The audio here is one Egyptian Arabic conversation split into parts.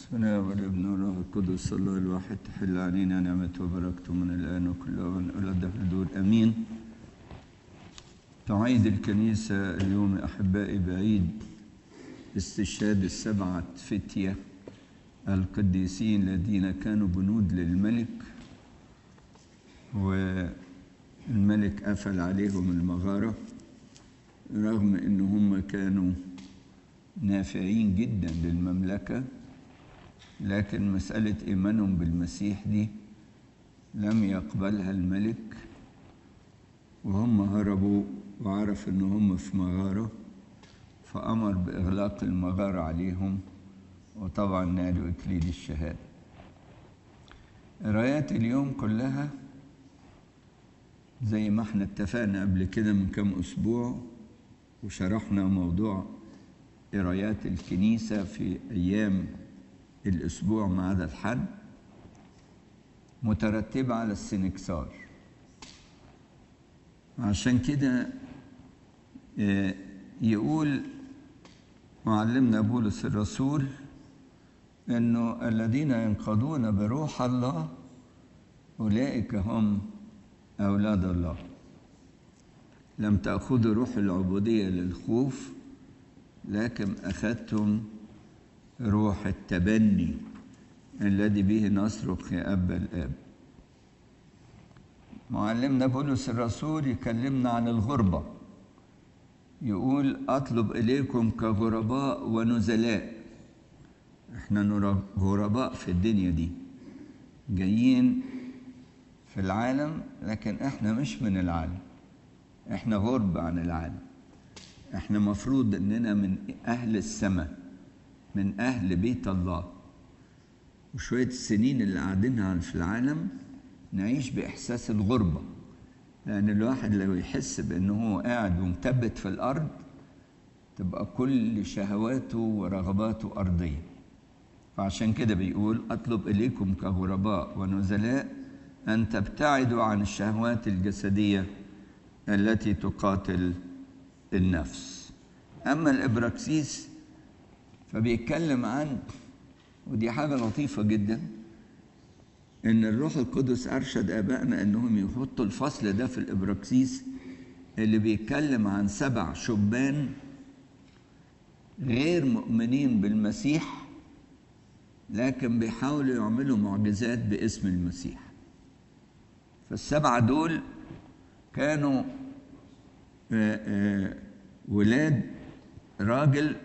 سنا والابن والروح القدس الله الواحد تحل علينا نعمته وبركته من الآن وكل أوان إلى الدهر دول أمين تعيد الكنيسة اليوم أحبائي بعيد استشهاد السبعة فتية القديسين الذين كانوا جنود للملك والملك قفل عليهم المغارة رغم إن هم كانوا نافعين جدا للمملكة لكن مسألة إيمانهم بالمسيح دي لم يقبلها الملك وهم هربوا وعرف إن هم في مغارة فأمر بإغلاق المغارة عليهم وطبعا نالوا إكليل الشهادة قرايات اليوم كلها زي ما احنا اتفقنا قبل كده من كام أسبوع وشرحنا موضوع قرايات الكنيسة في أيام الأسبوع ما عدا الحد مترتبة على السنكسار عشان كده يقول معلمنا بولس الرسول انه الذين ينقضون بروح الله اولئك هم اولاد الله لم تاخذوا روح العبوديه للخوف لكن اخذتم روح التبني الذي به نصرخ يا اب الاب معلمنا بولس الرسول يكلمنا عن الغربه يقول اطلب اليكم كغرباء ونزلاء احنا غرباء في الدنيا دي جايين في العالم لكن احنا مش من العالم احنا غرب عن العالم احنا مفروض اننا من اهل السماء من اهل بيت الله وشويه السنين اللي قاعدينها في العالم نعيش باحساس الغربه لان الواحد لو يحس بانه هو قاعد ومثبت في الارض تبقى كل شهواته ورغباته ارضيه فعشان كده بيقول اطلب اليكم كغرباء ونزلاء ان تبتعدوا عن الشهوات الجسديه التي تقاتل النفس اما الابراكسيس فبيتكلم عن ودي حاجه لطيفه جدا ان الروح القدس ارشد ابائنا انهم يحطوا الفصل ده في الابراكسيس اللي بيتكلم عن سبع شبان غير مؤمنين بالمسيح لكن بيحاولوا يعملوا معجزات باسم المسيح فالسبعه دول كانوا آآ آآ ولاد راجل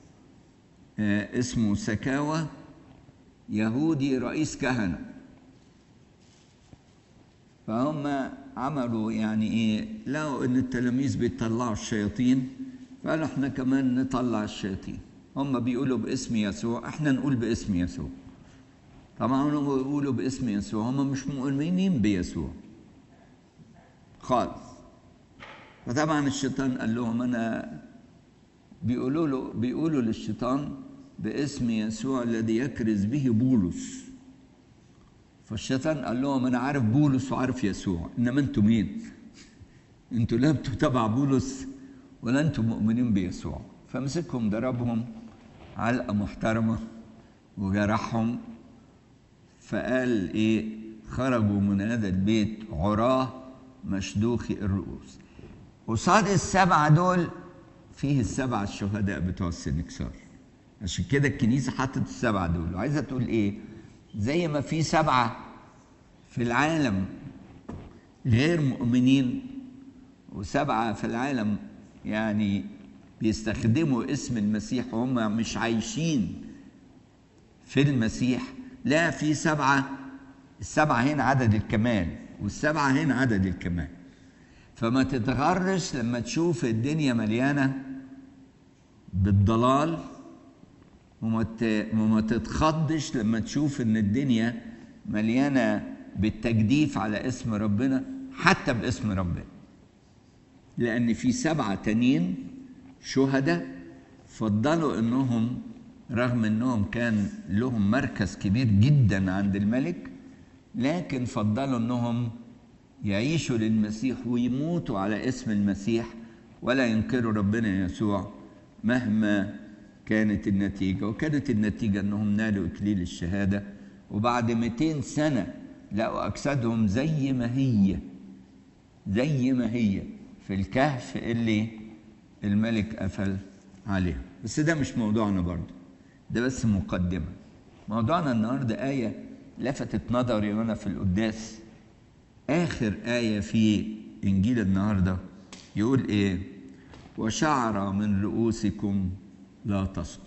اسمه سكاوى يهودي رئيس كهنه فهم عملوا يعني ايه لقوا ان التلاميذ بيطلعوا الشياطين فقالوا احنا كمان نطلع الشياطين هم بيقولوا باسم يسوع احنا نقول باسم يسوع طبعا هم بيقولوا باسم يسوع هم مش مؤمنين بيسوع خالص فطبعا الشيطان قال لهم انا بيقولوا له بيقولوا للشيطان باسم يسوع الذي يكرز به بولس فالشيطان قال لهم انا عارف بولس وعارف يسوع انما انتوا مين انتوا لا انتوا تبع بولس ولا انتوا مؤمنين بيسوع فمسكهم ضربهم علقه محترمه وجرحهم فقال ايه خرجوا من هذا البيت عراه مشدوخي الرؤوس قصاد السبعه دول فيه السبعه الشهداء بتوع السنكسار عشان كده الكنيسه حطت السبعه دول وعايزه تقول ايه زي ما في سبعة في العالم غير مؤمنين وسبعة في العالم يعني بيستخدموا اسم المسيح وهم مش عايشين في المسيح لا في سبعة السبعة هنا عدد الكمال والسبعة هنا عدد الكمال فما تتغرش لما تشوف الدنيا مليانة بالضلال وما تتخضش لما تشوف ان الدنيا مليانه بالتجديف على اسم ربنا حتى باسم ربنا لان في سبعه تانيين شهداء فضلوا انهم رغم انهم كان لهم مركز كبير جدا عند الملك لكن فضلوا انهم يعيشوا للمسيح ويموتوا على اسم المسيح ولا ينكروا ربنا يسوع مهما كانت النتيجة وكانت النتيجة أنهم نالوا إكليل الشهادة وبعد 200 سنة لقوا أجسادهم زي ما هي زي ما هي في الكهف اللي الملك قفل عليها بس ده مش موضوعنا برضه ده بس مقدمة موضوعنا النهاردة آية لفتت نظري وأنا في القداس آخر آية في إنجيل النهاردة يقول إيه وشعر من رؤوسكم لا تسقط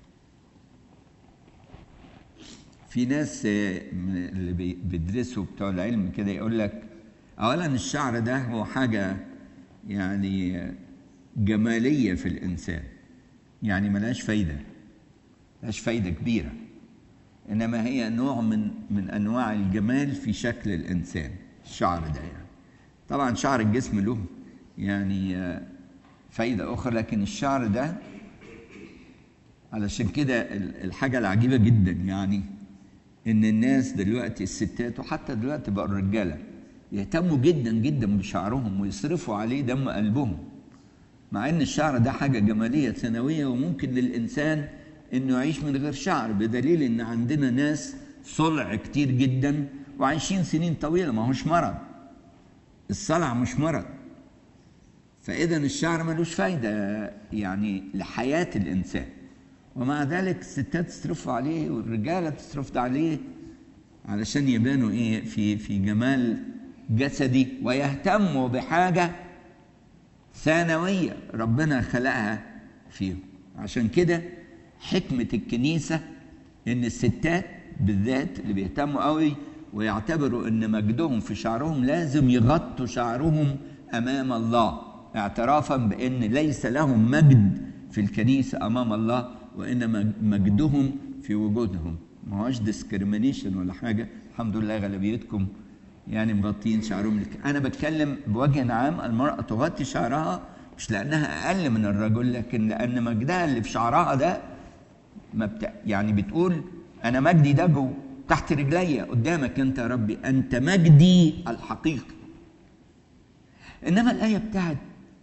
في ناس من اللي بيدرسوا بتوع العلم كده يقول لك اولا الشعر ده هو حاجه يعني جماليه في الانسان يعني ملهاش فايده ملهاش فايده كبيره انما هي نوع من من انواع الجمال في شكل الانسان الشعر ده يعني طبعا شعر الجسم له يعني فايده اخرى لكن الشعر ده علشان كده الحاجه العجيبه جدا يعني ان الناس دلوقتي الستات وحتى دلوقتي بقى الرجاله يهتموا جدا جدا بشعرهم ويصرفوا عليه دم قلبهم مع ان الشعر ده حاجه جماليه ثانويه وممكن للانسان انه يعيش من غير شعر بدليل ان عندنا ناس صلع كتير جدا وعايشين سنين طويله ما هوش مرض الصلع مش مرض فاذا الشعر ملوش فايده يعني لحياه الانسان ومع ذلك الستات تصرفوا عليه والرجاله تصرف عليه علشان يبانوا ايه في في جمال جسدي ويهتموا بحاجه ثانويه ربنا خلقها فيهم عشان كده حكمه الكنيسه ان الستات بالذات اللي بيهتموا قوي ويعتبروا ان مجدهم في شعرهم لازم يغطوا شعرهم امام الله اعترافا بان ليس لهم مجد في الكنيسه امام الله وانما مجدهم في وجودهم ما هوش ديسكريميشن ولا حاجه الحمد لله غالبيتكم يعني مغطين شعرهم لك. انا بتكلم بوجه عام المراه تغطي شعرها مش لانها اقل من الرجل لكن لان مجدها اللي في شعرها ده ما بت... يعني بتقول انا مجدي ده جو تحت رجليا قدامك انت يا ربي انت مجدي الحقيقي انما الايه بتاعت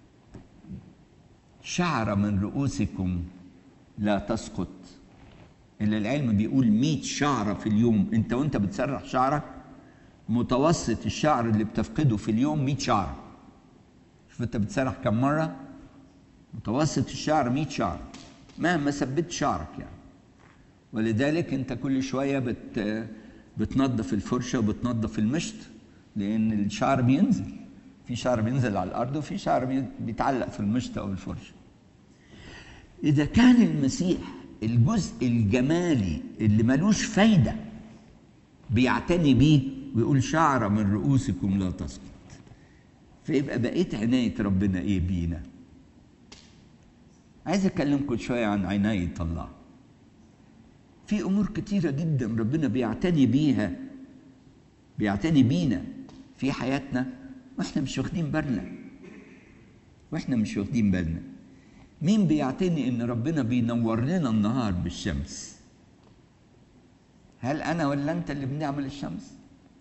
شعر من رؤوسكم لا تسقط اللي العلم بيقول 100 شعرة في اليوم انت وانت بتسرح شعرك متوسط الشعر اللي بتفقده في اليوم 100 شعرة شوف انت بتسرح كم مرة متوسط الشعر 100 شعرة مهما ثبت شعرك يعني ولذلك انت كل شوية بت بتنظف الفرشة وبتنظف المشط لأن الشعر بينزل في شعر بينزل على الأرض وفي شعر بيتعلق في المشط أو الفرشة إذا كان المسيح الجزء الجمالي اللي ملوش فايدة بيعتني بيه ويقول شعر من رؤوسكم لا تسقط فيبقى بقيت عناية ربنا إيه بينا عايز أكلمكم شوية عن عناية الله في أمور كتيرة جدا ربنا بيعتني بيها بيعتني بينا في حياتنا واحنا مش واخدين بالنا واحنا مش واخدين بالنا مين بيعتني ان ربنا بينور لنا النهار بالشمس هل انا ولا انت اللي بنعمل الشمس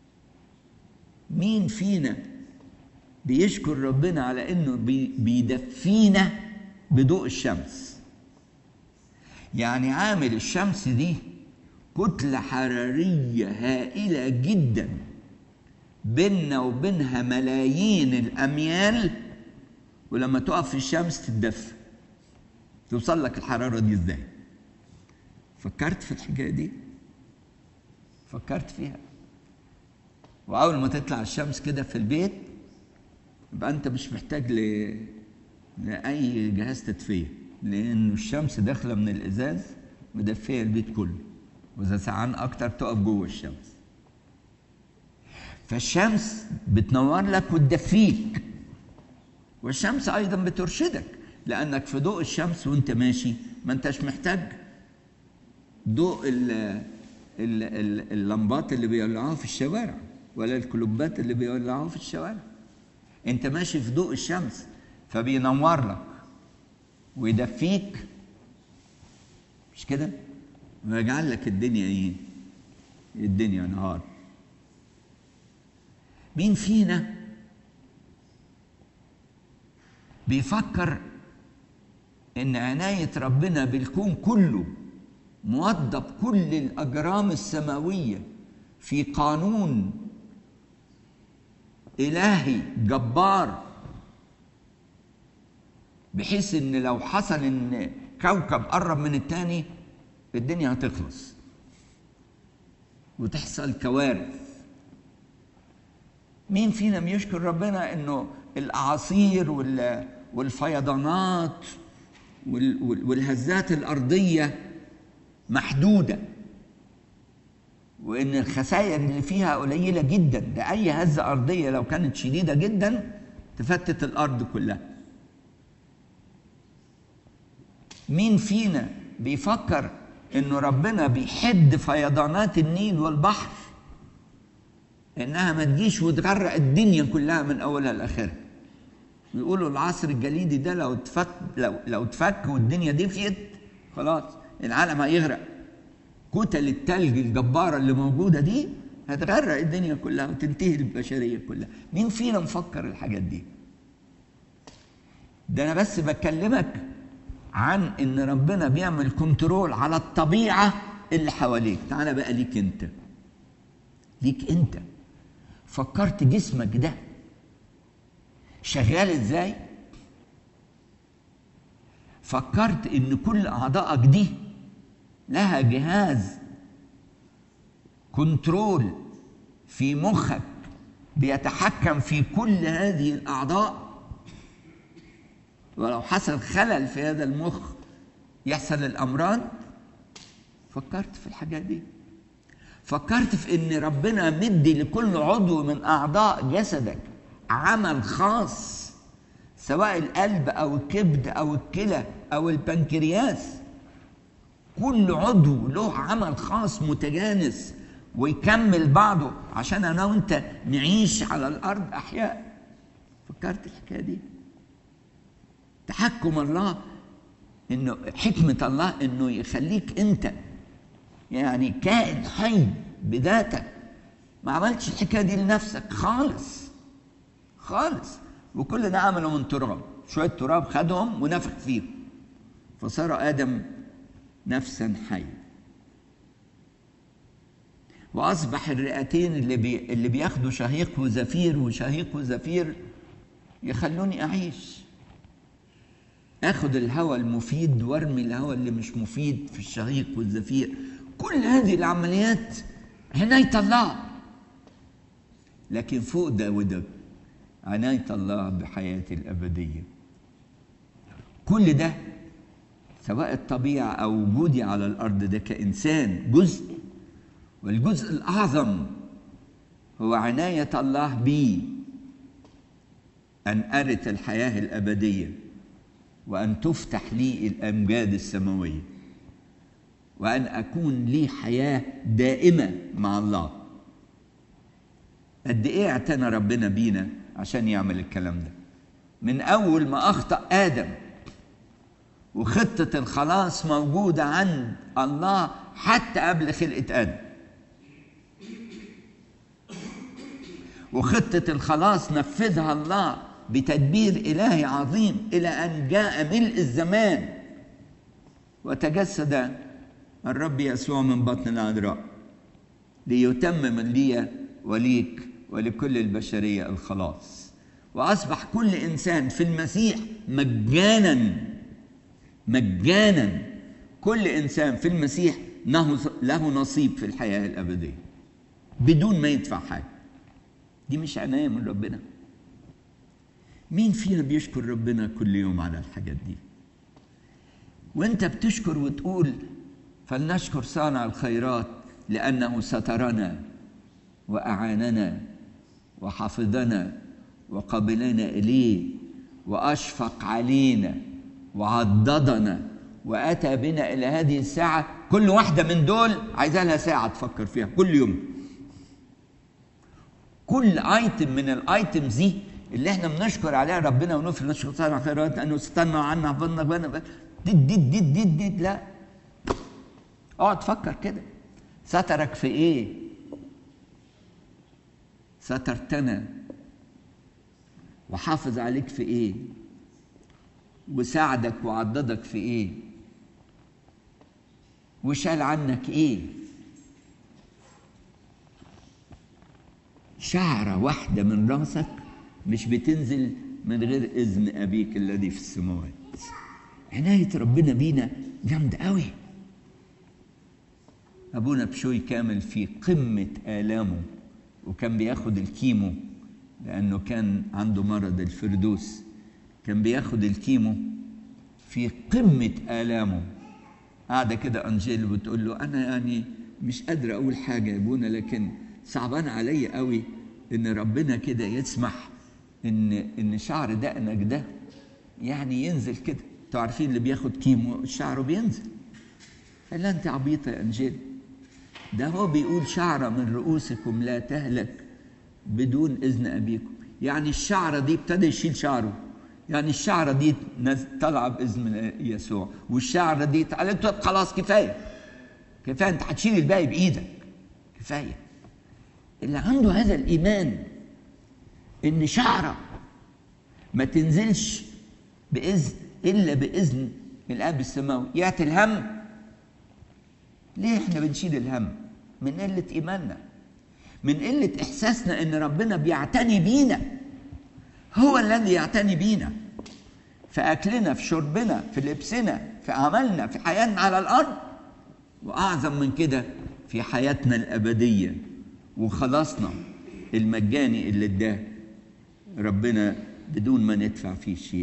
مين فينا بيشكر ربنا على انه بي بيدفينا بضوء الشمس يعني عامل الشمس دي كتلة حرارية هائلة جدا بيننا وبينها ملايين الأميال ولما تقف في الشمس تتدفى توصل لك الحرارة دي ازاي فكرت في الحكاية دي فكرت فيها وأول ما تطلع الشمس كده في البيت يبقى أنت مش محتاج ل... لأي جهاز تدفئة لأنه الشمس داخلة من الإزاز مدفية البيت كله وإذا سعان أكتر تقف جوه الشمس فالشمس بتنور لك وتدفيك والشمس أيضا بترشدك لأنك في ضوء الشمس وأنت ماشي ما أنتش محتاج ضوء ال ال ال اللمبات اللي بيولعوها في الشوارع ولا الكلوبات اللي بيولعوها في الشوارع أنت ماشي في ضوء الشمس فبينور لك ويدفيك مش كده؟ ويجعل لك الدنيا ايه؟ الدنيا نهار مين فينا بيفكر ان عنايه ربنا بالكون كله موضب كل الاجرام السماويه في قانون الهي جبار بحيث ان لو حصل ان كوكب قرب من التاني الدنيا هتخلص وتحصل كوارث مين فينا بيشكر ربنا انه الاعاصير والفيضانات والهزات الارضيه محدوده وان الخسائر اللي فيها قليله جدا ده اي هزه ارضيه لو كانت شديده جدا تفتت الارض كلها مين فينا بيفكر انه ربنا بيحد فيضانات النيل والبحر انها ما تجيش وتغرق الدنيا كلها من اولها لاخرها بيقولوا العصر الجليدي ده لو اتفك لو لو اتفك والدنيا دفيت خلاص العالم هيغرق كتل التلج الجباره اللي موجوده دي هتغرق الدنيا كلها وتنتهي البشريه كلها مين فينا مفكر الحاجات دي ده انا بس بكلمك عن ان ربنا بيعمل كنترول على الطبيعه اللي حواليك تعالى بقى ليك انت ليك انت فكرت جسمك ده شغال ازاي فكرت ان كل اعضائك دي لها جهاز كنترول في مخك بيتحكم في كل هذه الاعضاء ولو حصل خلل في هذا المخ يحصل الامراض فكرت في الحاجات دي فكرت في ان ربنا مدي لكل عضو من اعضاء جسدك عمل خاص سواء القلب او الكبد او الكلى او البنكرياس كل عضو له عمل خاص متجانس ويكمل بعضه عشان انا وانت نعيش على الارض احياء فكرت الحكايه دي تحكم الله انه حكمه الله انه يخليك انت يعني كائن حي بذاتك ما عملتش الحكايه دي لنفسك خالص خالص وكل ده عمله من تراب شويه تراب خدهم ونفخ فيهم فصار ادم نفسا حيا واصبح الرئتين اللي بي اللي بياخدوا شهيق وزفير وشهيق وزفير يخلوني اعيش اخد الهواء المفيد وارمي الهواء اللي مش مفيد في الشهيق والزفير كل هذه العمليات عناية الله لكن فوق ده وده عناية الله بحياتي الأبدية كل ده سواء الطبيعة أو وجودي على الأرض ده كإنسان جزء والجزء الأعظم هو عناية الله بي أن أرث الحياة الأبدية وأن تفتح لي الأمجاد السماوية وأن أكون لي حياة دائمة مع الله قد إيه اعتنى ربنا بينا عشان يعمل الكلام ده من أول ما أخطأ آدم وخطة الخلاص موجودة عند الله حتى قبل خلقة آدم وخطة الخلاص نفذها الله بتدبير إلهي عظيم إلى أن جاء ملء الزمان وتجسد الرب يسوع من بطن العذراء ليتمم لي وليك ولكل البشرية الخلاص وأصبح كل إنسان في المسيح مجانا مجانا كل إنسان في المسيح له نصيب في الحياة الأبدية بدون ما يدفع حاجة دي مش عناية من ربنا مين فينا بيشكر ربنا كل يوم على الحاجات دي وانت بتشكر وتقول فلنشكر صانع الخيرات لأنه سترنا وأعاننا وحفظنا وقبلنا إليه وأشفق علينا وعضدنا وأتى بنا إلى هذه الساعة كل واحدة من دول عايزة لها ساعة تفكر فيها كل يوم كل ايتم من الايتمز دي اللي احنا بنشكر عليها ربنا ونفر نشكر صانع الخيرات انه استنى عنا حفظنا بنا ديد ديد ديد ديد ديد لا اقعد فكر كده سترك في ايه سترتنا وحافظ عليك في ايه وساعدك وعضدك في ايه وشال عنك ايه شعرة واحدة من راسك مش بتنزل من غير إذن أبيك الذي في السماوات عناية ربنا بينا جامدة قوي أبونا بشوي كامل في قمة آلامه وكان بياخد الكيمو لأنه كان عنده مرض الفردوس كان بياخد الكيمو في قمة آلامه قاعدة كده أنجيل بتقول له أنا يعني مش قادرة أقول حاجة يا أبونا لكن صعبان عليا قوي إن ربنا كده يسمح إن إن شعر دقنك ده يعني ينزل كده أنتوا عارفين اللي بياخد كيمو شعره بينزل قال لها أنت عبيطة يا أنجيل ده هو بيقول شعرة من رؤوسكم لا تهلك بدون إذن أبيكم يعني الشعرة دي ابتدى يشيل شعره يعني الشعرة دي طالعة بإذن يسوع والشعرة دي قالت له خلاص كفاية كفاية أنت هتشيل الباقي بإيدك كفاية اللي عنده هذا الإيمان إن شعرة ما تنزلش بإذن إلا بإذن الآب السماوي يأتي الهم ليه إحنا بنشيل الهم؟ من قلة إيماننا من قلة إحساسنا إن ربنا بيعتني بينا هو الذي يعتني بينا في أكلنا في شربنا في لبسنا في عملنا في حياتنا على الأرض وأعظم من كده في حياتنا الأبدية وخلاصنا المجاني اللي اداه ربنا بدون ما ندفع فيه شيء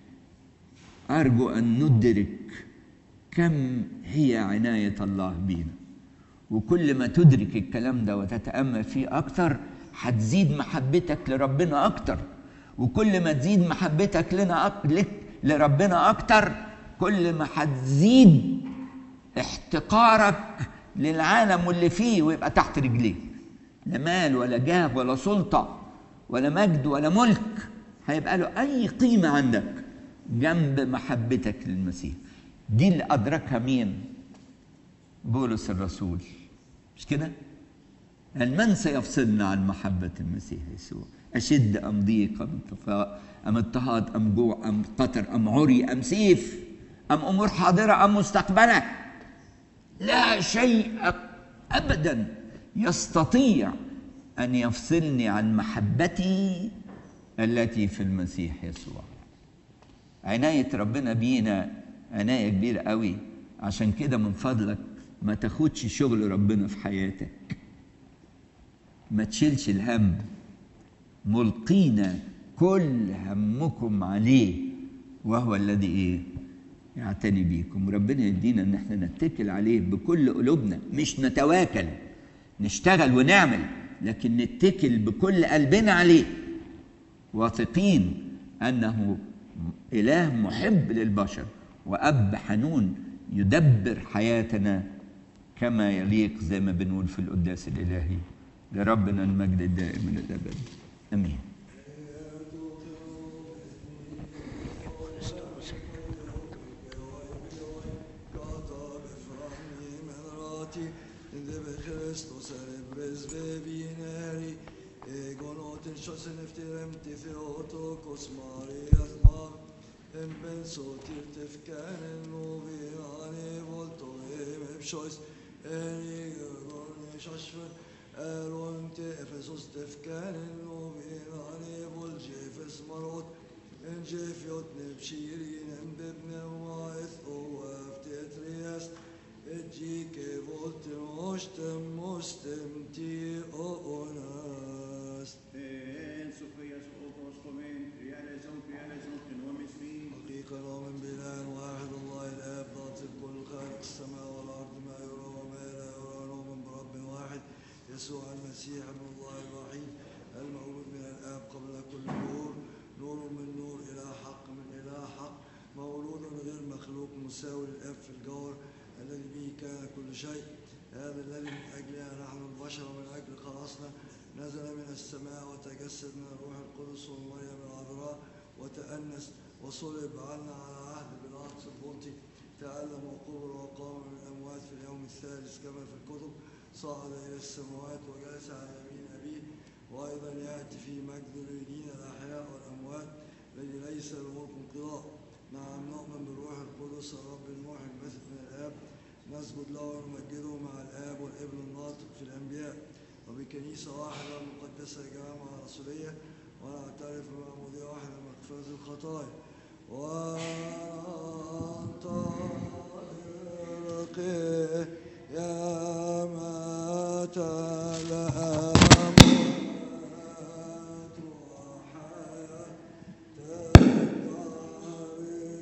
أرجو أن ندرك كم هي عناية الله بينا وكل ما تدرك الكلام ده وتتأمل فيه أكتر هتزيد محبتك لربنا أكتر وكل ما تزيد محبتك لنا أك... لك لربنا أكتر كل ما هتزيد احتقارك للعالم واللي فيه ويبقى تحت رجليه لا مال ولا جاه ولا سلطة ولا مجد ولا ملك هيبقى له أي قيمة عندك جنب محبتك للمسيح دي اللي أدركها مين؟ بولس الرسول مش كده؟ قال من سيفصلنا عن محبة المسيح يسوع؟ أشد أم ضيق أم طفاء أم اضطهاد أم جوع أم قتر أم عري أم سيف أم أمور حاضرة أم مستقبلة لا شيء أبدا يستطيع أن يفصلني عن محبتي التي في المسيح يسوع عناية ربنا بينا عناية كبيرة قوي عشان كده من فضلك ما تاخدش شغل ربنا في حياتك ما تشيلش الهم ملقين كل همكم عليه وهو الذي ايه يعتني بيكم ربنا يدينا ان احنا نتكل عليه بكل قلوبنا مش نتواكل نشتغل ونعمل لكن نتكل بكل قلبنا عليه واثقين انه اله محب للبشر واب حنون يدبر حياتنا كما يليق زي ما بنقول في القداس الالهي لربنا المجد الدائم الى الابد امين Kristus är bezbebineri Egonotin sjossen efter emti Theotokos Marias man En ben sotir tefkanen Movirani volto em ebshois Eri gorgoni shashven Eron te Efesos tefkanen Movirani volje Efes marot En jefiot nebshirin En bebne waith O aftetrias Ecik voltim ostem mostem ti onas. En Sophias Opos Komen, Realizon, Realizon, Genomis Mi, حقيقة نؤمن بإله واحد الله الآب ذات كل خالق السماء والأرض ما يرى وما لا يرى نؤمن برب واحد يسوع المسيح ابن الله الوحيد المولود من الآب قبل كل نور نور من نور إلى حق من إلى حق مولود غير مخلوق مساوي للآب في الجوهر الذي به كان كل شيء هذا الذي من أجلنا نحن البشر ومن أجل خلاصنا نزل من السماء وتجسد من الروح القدس ومريم العذراء وتأنس وصلب عنا على عهد بلاطس البنطي تعلم وقبر وقام من الأموات في اليوم الثالث كما في الكتب صعد إلى السماوات وجلس على يمين أبيه وأيضا يأتي في مجد ليدين الأحياء والأموات الذي ليس له انقضاء نعم نؤمن بالروح القدس الرب الموحد المثل من الآب نسجد له ونمجده مع الآب والابن الناطق في الأنبياء وبكنيسة واحدة مقدسة جامعة رسولية ونعترف بمعمودية واحدة لمغفرة الخطايا وننطلق يا مات الأموات وحياة الدار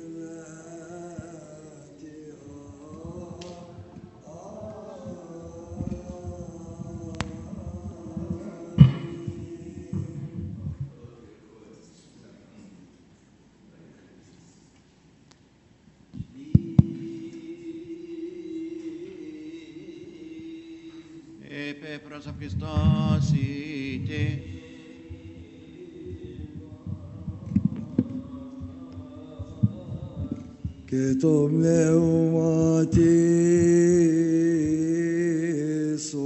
Επέ προσευχιστάσετε. και το πνεύμα της